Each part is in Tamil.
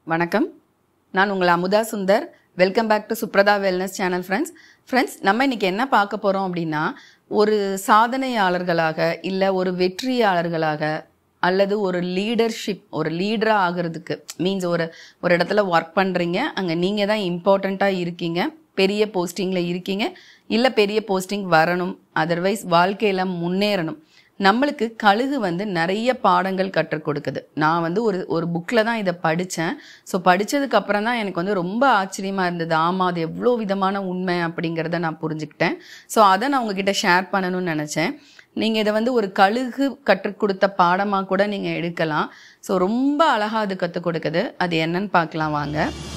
வணக்கம் நான் உங்கள் Amutha Sundar welcome back to Subratha wellness channel friends friends நம்ம இன்னைக்கு என்ன பார்க்க போகிறோம் அப்படின்னா ஒரு சாதனையாளர்களாக இல்லை ஒரு வெற்றியாளர்களாக அல்லது ஒரு லீடர்ஷிப் ஒரு லீடராக ஆகிறதுக்கு மீன்ஸ் ஒரு ஒரு இடத்துல ஒர்க் பண்ணுறீங்க அங்கே நீங்கள் தான் இம்பார்ட்டண்ட்டாக இருக்கீங்க பெரிய போஸ்டிங்கில் இருக்கீங்க இல்லை பெரிய போஸ்டிங் வரணும் அதர்வைஸ் வாழ்க்கையில் முன்னேறணும் நம்மளுக்கு கழுகு வந்து நிறைய பாடங்கள் கற்றுக் கொடுக்குது நான் வந்து ஒரு ஒரு புக்கில் தான் இதை படித்தேன் ஸோ படித்ததுக்கு அப்புறம் தான் எனக்கு வந்து ரொம்ப ஆச்சரியமாக இருந்தது ஆமாம் அது எவ்வளோ விதமான உண்மை அப்படிங்கிறத நான் புரிஞ்சுக்கிட்டேன் ஸோ அதை நான் உங்ககிட்ட ஷேர் பண்ணணும்னு நினச்சேன் நீங்கள் இதை வந்து ஒரு கழுகு கற்றுக் கொடுத்த பாடமாக கூட நீங்கள் எடுக்கலாம் ஸோ ரொம்ப அழகாக அது கற்றுக் கொடுக்குது அது என்னன்னு பார்க்கலாம் வாங்க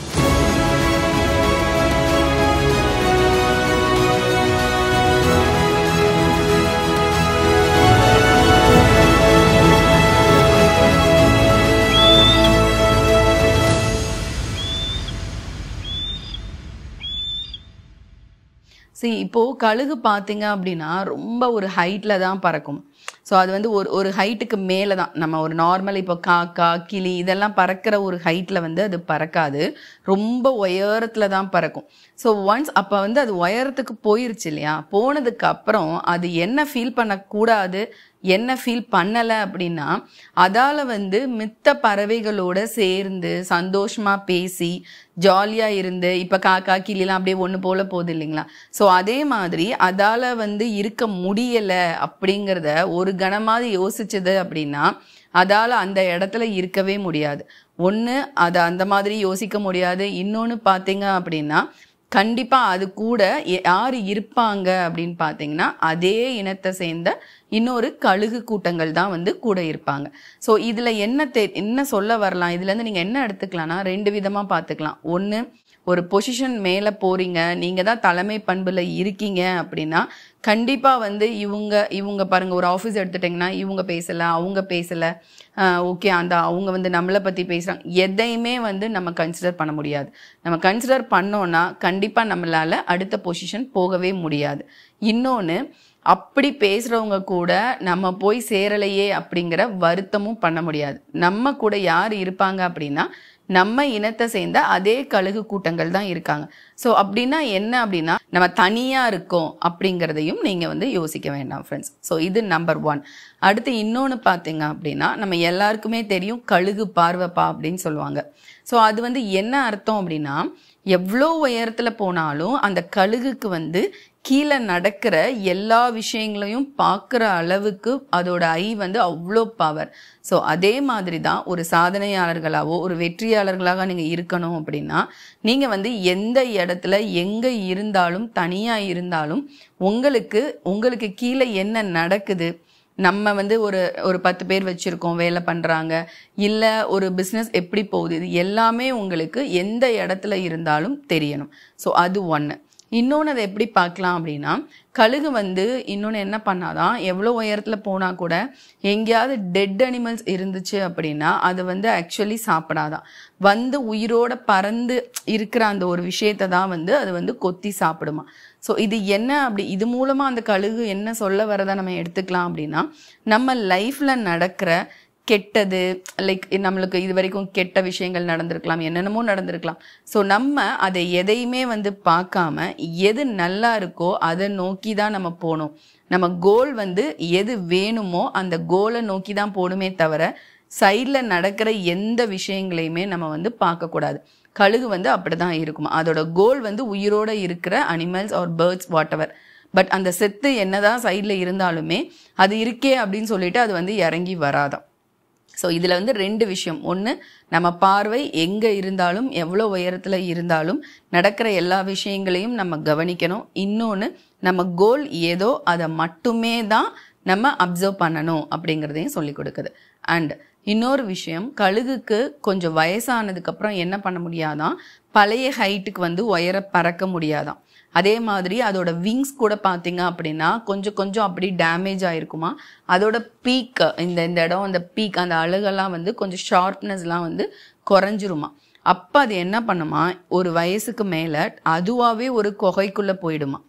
see இப்போ கழுகு பார்த்தீங்க அப்படின்னா ரொம்ப ஒரு ஹைட்டில் தான் பறக்கும் ஸோ அது வந்து ஒரு ஒரு ஹைட்டுக்கு மேலே தான் நம்ம ஒரு நார்மல் இப்போ காக்கா கிளி இதெல்லாம் பறக்கிற ஒரு ஹைட்டில் வந்து அது பறக்காது ரொம்ப உயரத்தில் தான் பறக்கும் ஸோ ஒன்ஸ் அப்போ வந்து அது உயரத்துக்கு போயிருச்சு இல்லையா போனதுக்கு அப்புறம் அது என்ன ஃபீல் பண்ணக்கூடாது என்ன ஃபீல் பண்ணலை அப்படின்னா அதால் வந்து மித்த பறவைகளோட சேர்ந்து சந்தோஷமாக பேசி ஜாலியாக இருந்து இப்போ காக்கா கிளிலாம் அப்படியே ஒன்று போல போகுது இல்லைங்களா ஸோ அதே மாதிரி அதால் வந்து இருக்க முடியலை அப்படிங்கிறத ஒரு கணமாவது யோசிச்சது அப்படின்னா அதால் அந்த இடத்துல இருக்கவே முடியாது ஒன்று அதை அந்த மாதிரி யோசிக்க முடியாது இன்னொன்று பார்த்தீங்க அப்படின்னா கண்டிப்பாக அது கூட எ- யார் இருப்பாங்க அப்படின்னு பார்த்தீங்கன்னா அதே இனத்தை சேர்ந்த இன்னொரு கழுகு கூட்டங்கள் தான் வந்து கூட இருப்பாங்க ஸோ இதில் என்ன தெ என்ன சொல்ல வரலாம் இதுலேருந்து நீங்கள் என்ன எடுத்துக்கலாம்னா ரெண்டு விதமாக பார்த்துக்கலாம் ஒன்று ஒரு பொசிஷன் மேலே போறீங்க நீங்கள் தான் தலைமை பண்பில் இருக்கீங்க அப்படின்னா கண்டிப்பாக வந்து இவங்க இவங்க பாருங்க ஒரு ஆஃபீஸ் எடுத்துட்டிங்கன்னா இவங்க பேசலை அவங்க பேசலை ஓகே அந்த அவங்க வந்து நம்மளை பற்றி பேசுகிறாங்க எதையுமே வந்து நம்ம கன்சிடர் பண்ண முடியாது நம்ம கன்சிடர் பண்ணோன்னா கண்டிப்பாக நம்மளால் அடுத்த பொசிஷன் போகவே முடியாது இன்னொன்று அப்படி பேசுகிறவங்க கூட நம்ம போய் சேரலையே அப்படிங்கிற வருத்தமும் பண்ண முடியாது நம்ம கூட யார் இருப்பாங்க அப்படின்னா நம்ம இனத்தை சேர்ந்த அதே கழுகு கூட்டங்கள் தான் இருக்காங்க ஸோ அப்படின்னா என்ன அப்படின்னா நம்ம தனியாக இருக்கோம் அப்படிங்கிறதையும் நீங்கள் வந்து யோசிக்க வேண்டாம் ஃப்ரெண்ட்ஸ் ஸோ இது நம்பர் ஒன் அடுத்து இன்னொன்று பார்த்தீங்க அப்படின்னா நம்ம எல்லாருக்குமே தெரியும் கழுகு பார்வைப்பா அப்படின்னு சொல்லுவாங்க ஸோ அது வந்து என்ன அர்த்தம் அப்படின்னா எவ்வளோ உயரத்தில் போனாலும் அந்த கழுகுக்கு வந்து கீழே நடக்கிற எல்லா விஷயங்களையும் பார்க்குற அளவுக்கு அதோட ஐ வந்து அவ்வளோ பவர் ஸோ அதே மாதிரி தான் ஒரு சாதனையாளர்களாவோ ஒரு வெற்றியாளர்களாக நீங்கள் இருக்கணும் அப்படின்னா நீங்கள் வந்து எந்த இடத்துல எங்கே இருந்தாலும் தனியாக இருந்தாலும் உங்களுக்கு உங்களுக்கு கீழே என்ன நடக்குது நம்ம வந்து ஒரு ஒரு பத்து பேர் வச்சுருக்கோம் வேலை பண்ணுறாங்க இல்லை ஒரு பிஸ்னஸ் எப்படி போகுது இது எல்லாமே உங்களுக்கு எந்த இடத்துல இருந்தாலும் தெரியணும் ஸோ அது ஒன்று இன்னொன்று அதை எப்படி பார்க்கலாம் அப்படின்னா கழுகு வந்து இன்னொன்று என்ன பண்ணாதான் எவ்வளோ உயரத்தில் போனால் கூட எங்கேயாவது டெட் அனிமல்ஸ் இருந்துச்சு அப்படின்னா அது வந்து ஆக்சுவலி சாப்பிடாதான் வந்து உயிரோட பறந்து இருக்கிற அந்த ஒரு விஷயத்தை தான் வந்து அது வந்து கொத்தி சாப்பிடுமா ஸோ இது என்ன அப்படி இது மூலமாக அந்த கழுகு என்ன சொல்ல வரதை நம்ம எடுத்துக்கலாம் அப்படின்னா நம்ம லைஃப்பில் நடக்கிற கெட்டது லைக் நம்மளுக்கு இது வரைக்கும் கெட்ட விஷயங்கள் நடந்திருக்கலாம் என்னென்னமோ நடந்திருக்கலாம் ஸோ நம்ம அதை எதையுமே வந்து பார்க்காம எது நல்லா இருக்கோ அதை நோக்கி தான் நம்ம போகணும் நம்ம கோல் வந்து எது வேணுமோ அந்த கோலை நோக்கி தான் போகணுமே தவிர சைடில் நடக்கிற எந்த விஷயங்களையுமே நம்ம வந்து பார்க்கக்கூடாது கழுகு வந்து அப்படி தான் இருக்குமா அதோட கோல் வந்து உயிரோட இருக்கிற animals or birds whatever but அந்த செத்து என்னதான் சைடில் இருந்தாலுமே அது இருக்கே அப்படின்னு சொல்லிட்டு அது வந்து இறங்கி வராதாம் ஸோ இதில் வந்து ரெண்டு விஷயம் ஒன்று நம்ம பார்வை எங்கே இருந்தாலும் எவ்வளோ உயரத்தில் இருந்தாலும் நடக்கிற எல்லா விஷயங்களையும் நம்ம கவனிக்கணும் இன்னொன்று நம்ம கோல் ஏதோ அதை மட்டுமே தான் நம்ம அப்சர்வ் பண்ணணும் அப்படிங்கிறதையும் சொல்லி கொடுக்குது அண்ட் இன்னொரு விஷயம் கழுகுக்கு கொஞ்சம் வயசானதுக்கப்புறம் என்ன பண்ண முடியாதான் பழைய ஹைட்டுக்கு வந்து உயர பறக்க முடியாதாம் அதே மாதிரி அதோட விங்ஸ் கூட பார்த்தீங்க அப்படின்னா கொஞ்சம் கொஞ்சம் அப்படி டேமேஜ் ஆயிருக்குமா அதோட பீக் இந்த இந்த இடம் அந்த பீக் அந்த அழகெல்லாம் வந்து கொஞ்சம் ஷார்ப்னஸ்லாம் வந்து குறைஞ்சிருமா அப்போ அது என்ன பண்ணுமா ஒரு வயசுக்கு மேலே அதுவாகவே ஒரு குகைக்குள்ளே போயிடுமா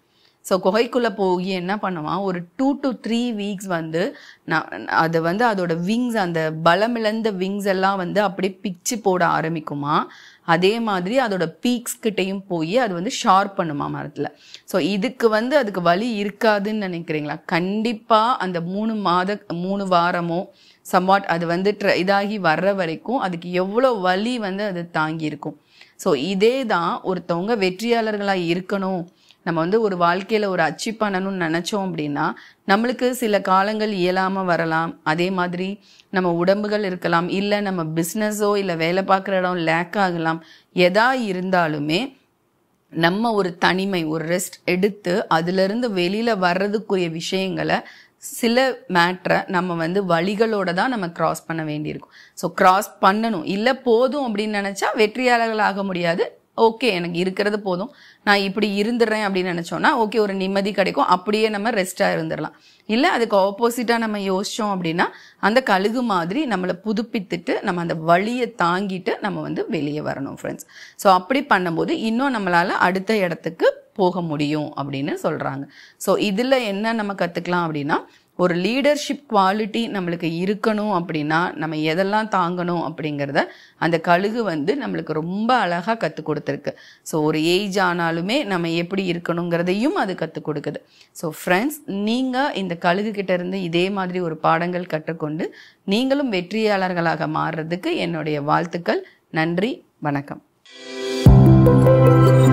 ஸோ குகைக்குள்ளே போய் என்ன பண்ணுவான் ஒரு டூ டு த்ரீ வீக்ஸ் வந்து நான் அது வந்து அதோட விங்ஸ் அந்த பலமிழந்த விங்ஸ் எல்லாம் வந்து அப்படியே பிச்சு போட ஆரம்பிக்குமா அதே மாதிரி அதோட பீக்ஸ் கிட்டேயும் போய் அது வந்து ஷார்ப் பண்ணுமா மரத்தில் ஸோ இதுக்கு வந்து அதுக்கு வலி இருக்காதுன்னு நினைக்கிறீங்களா கண்டிப்பாக அந்த மூணு மாத மூணு வாரமோ சம்வாட் அது வந்து ட்ர இதாகி வர்ற வரைக்கும் அதுக்கு எவ்வளோ வலி வந்து அது தாங்கி இருக்கும் ஸோ இதே தான் ஒருத்தவங்க வெற்றியாளர்களாக இருக்கணும் நம்ம வந்து ஒரு வாழ்க்கையில் ஒரு அச்சீவ் பண்ணணும்னு நினச்சோம் அப்படின்னா நம்மளுக்கு சில காலங்கள் இயலாமல் வரலாம் அதே மாதிரி நம்ம உடம்புகள் இருக்கலாம் இல்லை நம்ம பிஸ்னஸோ இல்லை வேலை பார்க்குற இடம் லேக் ஆகலாம் எதா இருந்தாலுமே நம்ம ஒரு தனிமை ஒரு ரெஸ்ட் எடுத்து அதிலிருந்து வெளியில் வர்றதுக்குரிய விஷயங்களை சில மேட்ரை நம்ம வந்து வழிகளோட தான் நம்ம கிராஸ் பண்ண வேண்டியிருக்கும் ஸோ கிராஸ் பண்ணணும் இல்லை போதும் அப்படின்னு நினச்சா வெற்றியாளர்கள் ஆக முடியாது ஓகே எனக்கு இருக்கிறது போதும் நான் இப்படி இருந்துடுறேன் அப்படின்னு நினச்சோன்னா ஓகே ஒரு நிம்மதி கிடைக்கும் அப்படியே நம்ம ரெஸ்ட்டாக இருந்துடலாம் இல்லை அதுக்கு ஆப்போசிட்டாக நம்ம யோசித்தோம் அப்படின்னா அந்த கழுகு மாதிரி நம்மளை புதுப்பித்துட்டு நம்ம அந்த வழியை தாங்கிட்டு நம்ம வந்து வெளியே வரணும் ஃப்ரெண்ட்ஸ் ஸோ அப்படி பண்ணும்போது இன்னும் நம்மளால் அடுத்த இடத்துக்கு போக முடியும் அப்படின்னு சொல்கிறாங்க ஸோ இதில் என்ன நம்ம கற்றுக்கலாம் அப்படின்னா ஒரு லீடர்ஷிப் குவாலிட்டி நம்மளுக்கு இருக்கணும் அப்படின்னா நம்ம எதெல்லாம் தாங்கணும் அப்படிங்கிறத அந்த கழுகு வந்து நம்மளுக்கு ரொம்ப அழகாக கற்றுக் கொடுத்துருக்கு ஸோ ஒரு ஏஜ் ஆனாலுமே நம்ம எப்படி இருக்கணுங்கிறதையும் அது கற்றுக் கொடுக்குது ஸோ ஃப்ரெண்ட்ஸ் நீங்கள் இந்த கழுகு கிட்ட இருந்து இதே மாதிரி ஒரு பாடங்கள் கற்றுக்கொண்டு நீங்களும் வெற்றியாளர்களாக மாறுறதுக்கு என்னுடைய வாழ்த்துக்கள் நன்றி வணக்கம்